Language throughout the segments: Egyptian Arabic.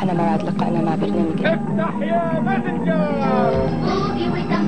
حان موعد لقائنا مع برنامج افتح يا مازنجر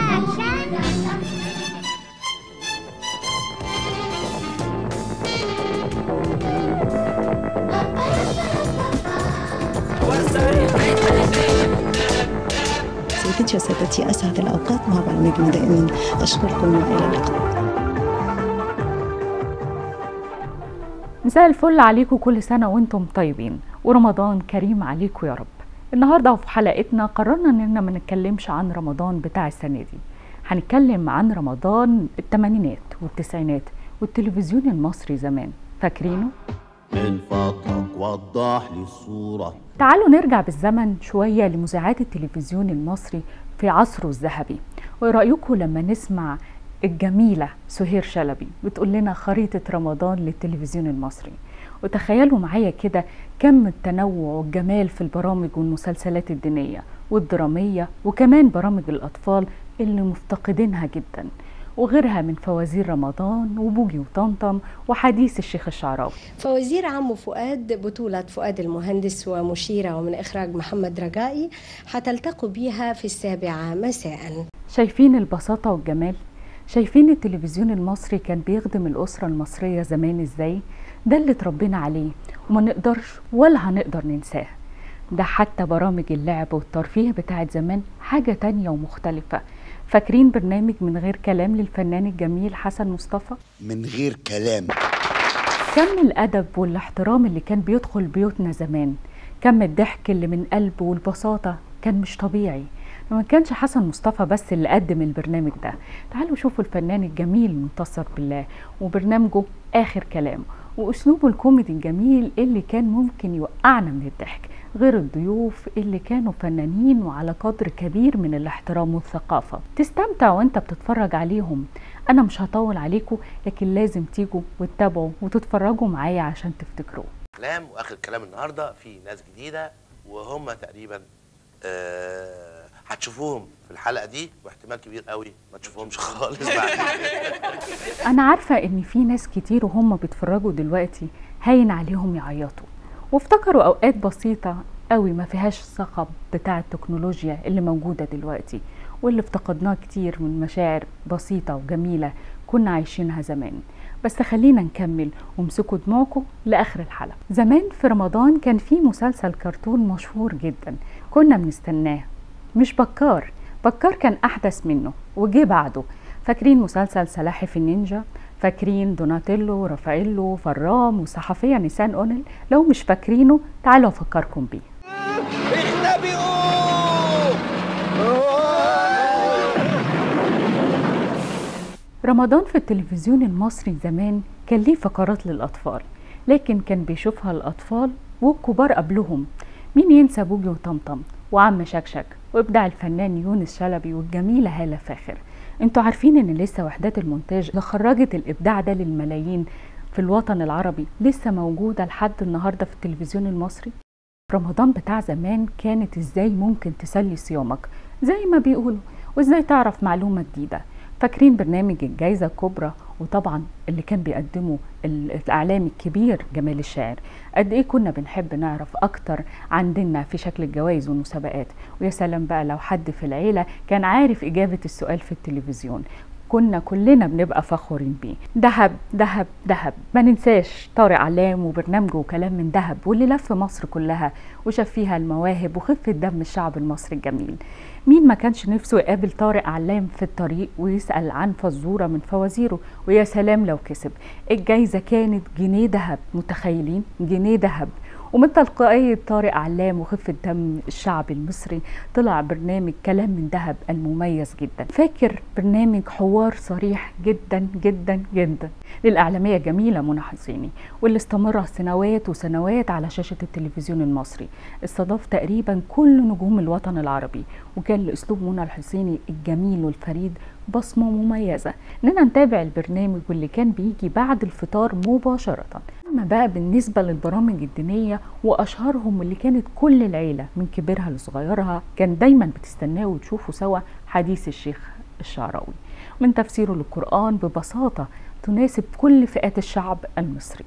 سيدتي وسادتي أسعد الأوقات مع برنامجنا دائما أشكركم وإلى اللقاء مساء الفل عليكم كل سنة وانتم طيبين ورمضان كريم عليكم يا رب النهاردة في حلقتنا قررنا اننا ما نتكلمش عن رمضان بتاع السنة دي هنتكلم عن رمضان الثمانينات والتسعينات والتلفزيون المصري زمان فاكرينه؟ من فضلك وضح لي الصورة تعالوا نرجع بالزمن شوية لمذيعات التلفزيون المصري في عصره الذهبي وايه رأيكم لما نسمع الجميلة سهير شلبي بتقول لنا خريطة رمضان للتلفزيون المصري وتخيلوا معايا كده كم التنوع والجمال في البرامج والمسلسلات الدينية والدرامية وكمان برامج الأطفال اللي مفتقدينها جدا وغيرها من فوازير رمضان وبوجي وطمطم وحديث الشيخ الشعراوي فوزير عمو فؤاد بطولة فؤاد المهندس ومشيرة ومن إخراج محمد رجائي هتلتقوا بيها في السابعة مساء شايفين البساطة والجمال شايفين التلفزيون المصري كان بيخدم الأسرة المصرية زمان ازاي ده اللي اتربينا عليه وما نقدرش ولا هنقدر ننساه ده حتى برامج اللعب والترفيه بتاعت زمان حاجة تانية ومختلفة فاكرين برنامج من غير كلام للفنان الجميل حسن مصطفى من غير كلام كم الأدب والاحترام اللي كان بيدخل بيوتنا زمان كم الضحك اللي من قلب والبساطة كان مش طبيعي ما كانش حسن مصطفى بس اللي قدم البرنامج ده تعالوا شوفوا الفنان الجميل منتصر بالله وبرنامجه آخر كلام وأسلوبه الكوميدي الجميل اللي كان ممكن يوقعنا من الضحك غير الضيوف اللي كانوا فنانين وعلى قدر كبير من الاحترام والثقافة تستمتع وانت بتتفرج عليهم انا مش هطول عليكم لكن لازم تيجوا وتتابعوا وتتفرجوا معايا عشان تفتكروا كلام واخر كلام النهارده في ناس جديده وهم تقريبا آه هتشوفوهم في الحلقه دي واحتمال كبير قوي ما تشوفوهمش خالص بعد انا عارفة ان في ناس كتير وهم بيتفرجوا دلوقتي هاين عليهم يعيطوا وافتكروا اوقات بسيطة قوي ما فيهاش الصخب بتاع التكنولوجيا اللي موجودة دلوقتي واللي افتقدناه كتير من مشاعر بسيطة وجميلة كنا عايشينها زمان بس خلينا نكمل وامسكوا دموعكم لآخر الحلقة زمان في رمضان كان في مسلسل كرتون مشهور جدا كنا بنستناه مش بكار بكار كان أحدث منه وجه بعده فاكرين مسلسل سلاحف النينجا فاكرين دوناتيلو رافائيلو فرام والصحفية نيسان أونيل لو مش فاكرينه تعالوا أفكركم بيه رمضان في التلفزيون المصري زمان كان ليه فقرات للأطفال لكن كان بيشوفها الأطفال والكبار قبلهم مين ينسى بوجي وطمطم وعم شكشك وإبداع الفنان يونس شلبي والجميلة هالة فاخر انتوا عارفين ان لسه وحدات المونتاج اللي خرجت الإبداع ده للملايين في الوطن العربي لسه موجودة لحد النهاردة في التلفزيون المصري رمضان بتاع زمان كانت ازاي ممكن تسلي صيامك زي ما بيقولوا وازاي تعرف معلومة جديدة فاكرين برنامج الجايزة الكبرى وطبعا اللي كان بيقدمه ال- الإعلامي الكبير جمال الشاعر قد إيه كنا بنحب نعرف أكتر عن ديننا في شكل الجوائز والمسابقات ويا سلام بقى لو حد في العيلة كان عارف إجابة السؤال في التلفزيون كنا كلنا بنبقى فخورين بيه دهب دهب دهب ما ننساش طارق علام وبرنامجه وكلام من دهب واللي لف مصر كلها وشاف فيها المواهب وخفة دم الشعب المصري الجميل مين ما كانش نفسه يقابل طارق علام في الطريق ويسأل عن فزورة من فوازيره ويا سلام لو كسب الجايزة كانت جنيه دهب متخيلين جنيه دهب ومن تلقائية طارق علام وخفة دم الشعب المصري طلع برنامج كلام من دهب المميز جدا فاكر برنامج حوار صريح جدا جدا جدا للإعلامية الجميلة منى حسيني واللي استمر سنوات وسنوات على شاشة التلفزيون المصري استضاف تقريبا كل نجوم الوطن العربي وكان لأسلوب منى الحسيني الجميل والفريد بصمة مميزة إننا نتابع البرنامج واللي كان بيجي بعد الفطار مباشرة أما بقى بالنسبة للبرامج الدينية وأشهرهم واللي كانت كل العيلة من كبيرها لصغيرها كان دايما بتستناه وتشوفوا سوا حديث الشيخ الشعراوي من تفسيره للقرآن ببساطة تناسب كل فئات الشعب المصري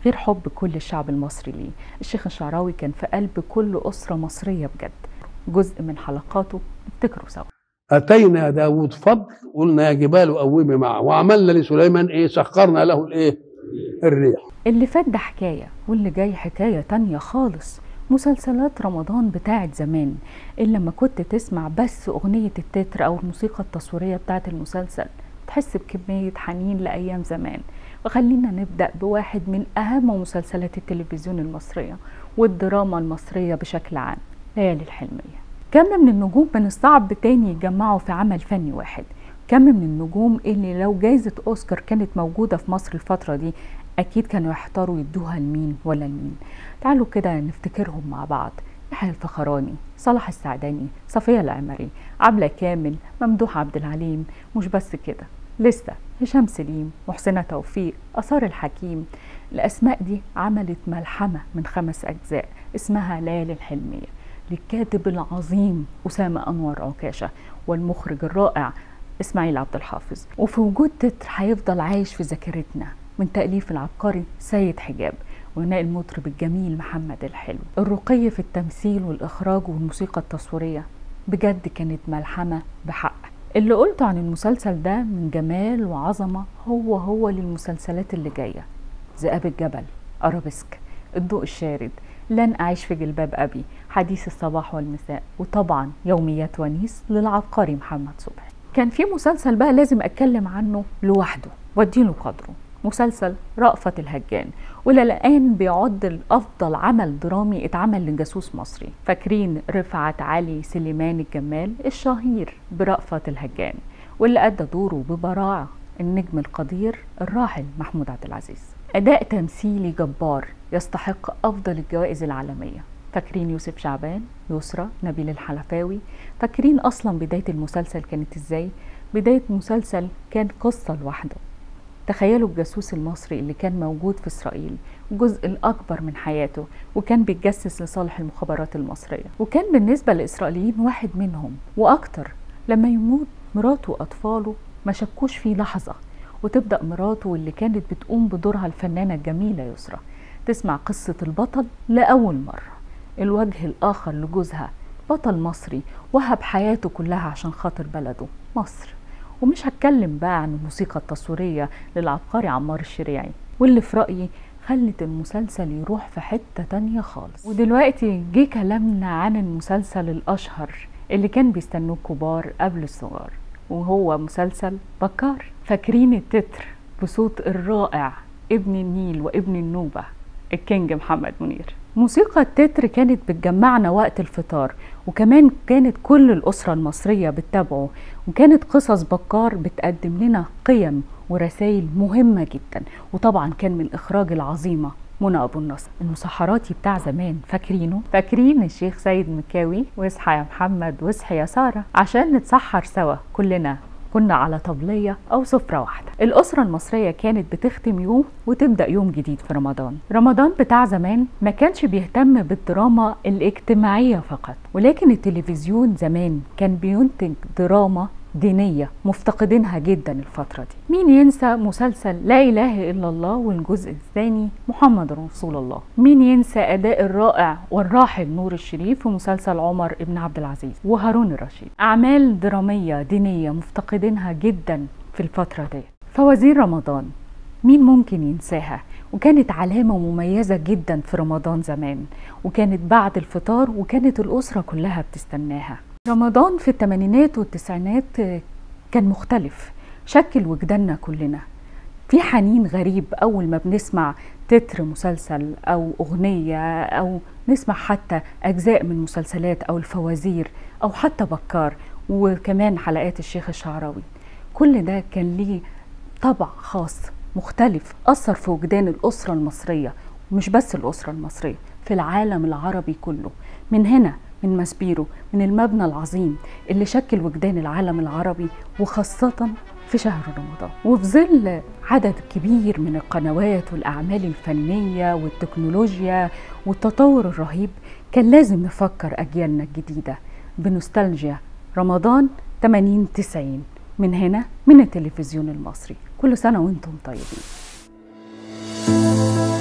غير حب كل الشعب المصري ليه الشيخ الشعراوي كان في قلب كل أسرة مصرية بجد جزء من حلقاته نفتكره سوا اتينا داود فضل قلنا يا جبال قومي معه وعملنا لسليمان ايه سخرنا له الايه الريح اللي فات ده حكاية واللي جاي حكاية تانية خالص مسلسلات رمضان بتاعت زمان اللي لما كنت تسمع بس أغنية التتر أو الموسيقى التصويرية بتاعت المسلسل تحس بكمية حنين لأيام زمان وخلينا نبدأ بواحد من أهم مسلسلات التلفزيون المصرية والدراما المصرية بشكل عام ليالي الحلمية كم من النجوم من الصعب تاني يجمعوا في عمل فني واحد كم من النجوم اللي لو جايزة أوسكار كانت موجودة في مصر الفترة دي أكيد كانوا يحتاروا يدوها لمين ولا لمين تعالوا كده نفتكرهم مع بعض يحيى الفخراني صلاح السعداني صفية العمري عبلة كامل ممدوح عبد العليم مش بس كده لسه هشام سليم محسنة توفيق أثار الحكيم الأسماء دي عملت ملحمة من خمس أجزاء اسمها ليالي الحلمية للكاتب العظيم أسامة أنور عكاشة والمخرج الرائع إسماعيل عبد الحافظ وفي وجود تتر هيفضل عايش في ذاكرتنا من تأليف العبقري سيد حجاب وغناء المطرب الجميل محمد الحلو الرقي في التمثيل والإخراج والموسيقى التصويرية بجد كانت ملحمة بحق اللي قلته عن المسلسل ده من جمال وعظمة هو هو للمسلسلات اللي جاية ذئاب الجبل أرابيسك الضوء الشارد لن أعيش في جلباب أبي حديث الصباح والمساء وطبعا يوميات ونيس للعبقري محمد صبحي كان في مسلسل بقى لازم أتكلم عنه لوحده واديله قدره مسلسل رأفت الهجان والى الآن بيعد الأفضل عمل درامي اتعمل لجاسوس مصري فاكرين رفعت علي سليمان الجمال الشهير برأفت الهجان واللي أدى دوره ببراعة النجم القدير الراحل محمود عبد العزيز أداء تمثيلي جبار يستحق أفضل الجوائز العالمية فاكرين يوسف شعبان يسرى نبيل الحلفاوي فاكرين أصلا بداية المسلسل كانت إزاي بداية مسلسل كان قصة لوحده تخيلوا الجاسوس المصري اللي كان موجود في إسرائيل الجزء الأكبر من حياته وكان بيتجسس لصالح المخابرات المصرية وكان بالنسبة للإسرائيليين واحد منهم وأكتر لما يموت مراته وأطفاله ما شكوش فيه لحظة وتبدأ مراته واللي كانت بتقوم بدورها الفنانة الجميلة يسرى تسمع قصة البطل لأول مرة الوجه الآخر لجوزها بطل مصري وهب حياته كلها عشان خاطر بلده مصر ومش هتكلم بقى عن الموسيقى التصويرية للعبقري عمار الشريعي واللي في رأيي خلت المسلسل يروح في حتة تانية خالص ودلوقتي جه كلامنا عن المسلسل الأشهر اللي كان بيستنوه كبار قبل الصغار وهو مسلسل بكار فاكرين التتر بصوت الرائع ابن النيل وابن النوبة الكينج محمد منير موسيقى التتر كانت بتجمعنا وقت الفطار وكمان كانت كل الأسرة المصرية بتتابعه وكانت قصص بكار بتقدم لنا قيم ورسائل مهمة جدا وطبعا كان من إخراج العظيمة منى أبو النصر المسحراتي بتاع زمان فاكرينه فاكرين الشيخ سيد مكاوي واصحى يا محمد واصحى يا سارة عشان نتسحر سوا كلنا كنا على طبلية أو سفرة واحدة الأسرة المصرية كانت بتختم يوم وتبدأ يوم جديد في رمضان رمضان بتاع زمان ما كانش بيهتم بالدراما الاجتماعية فقط ولكن التلفزيون زمان كان بينتج دراما دينية مفتقدينها جدا الفترة دي مين ينسى مسلسل لا إله إلا الله والجزء الثاني محمد رسول الله مين ينسى أداء الرائع والراحل نور الشريف في مسلسل عمر ابن عبد العزيز وهارون الرشيد أعمال درامية دينية مفتقدينها جدا في الفترة دي فوازير رمضان مين ممكن ينساها وكانت علامة مميزة جدا في رمضان زمان وكانت بعد الفطار وكانت الأسرة كلها بتستناها رمضان في الثمانينات والتسعينات كان مختلف شكل وجداننا كلنا في حنين غريب أول ما بنسمع تتر مسلسل أو أغنية أو نسمع حتى أجزاء من مسلسلات أو الفوازير أو حتى بكار وكمان حلقات الشيخ الشعراوي كل ده كان ليه طبع خاص مختلف أثر في وجدان الأسرة المصرية مش بس الأسرة المصرية في العالم العربي كله من هنا من ماسبيرو من المبنى العظيم اللي شكل وجدان العالم العربي وخاصة في شهر رمضان وفي ظل عدد كبير من القنوات والأعمال الفنية والتكنولوجيا والتطور الرهيب كان لازم نفكر أجيالنا الجديدة بنوستالجيا رمضان 80 90 من هنا من التلفزيون المصري كل سنة وانتم طيبين